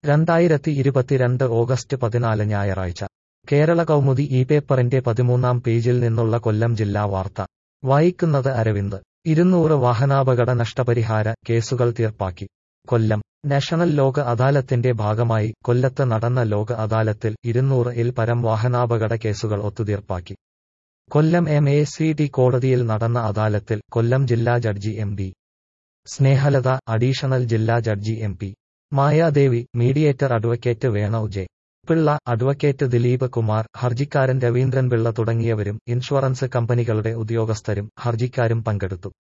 രണ്ടായിരത്തി ഇരുപത്തിരണ്ട് ഓഗസ്റ്റ് പതിനാല് ഞായറാഴ്ച കേരള കൗമുദി ഈ പേപ്പറിന്റെ പതിമൂന്നാം പേജിൽ നിന്നുള്ള കൊല്ലം ജില്ലാ വാർത്ത വായിക്കുന്നത് അരവിന്ദ് ഇരുന്നൂറ് വാഹനാപകട നഷ്ടപരിഹാര കേസുകൾ തീർപ്പാക്കി കൊല്ലം നാഷണൽ ലോക അദാലത്തിന്റെ ഭാഗമായി കൊല്ലത്ത് നടന്ന ലോക അദാലത്തിൽ ഇരുന്നൂറ് ഇൽ പരം വാഹനാപകട കേസുകൾ ഒത്തുതീർപ്പാക്കി Kollam M A C T കോടതിയിൽ നടന്ന അദാലത്തിൽ കൊല്ലം ജില്ലാ judge M B Snehalatha additional ജില്ലാ judge M P Mayadevi mediator advocate Venu J Pillai advocate Dileep Kumar ഹർജിക്കാരൻ രവീന്ദ്രൻ പിള്ള തുടങ്ങിയവരും ഇൻഷുറൻസ് കമ്പനികളുടെ ഉദ്യോഗസ്ഥരും ഹർജിക്കാരും പങ്കെടുത്തു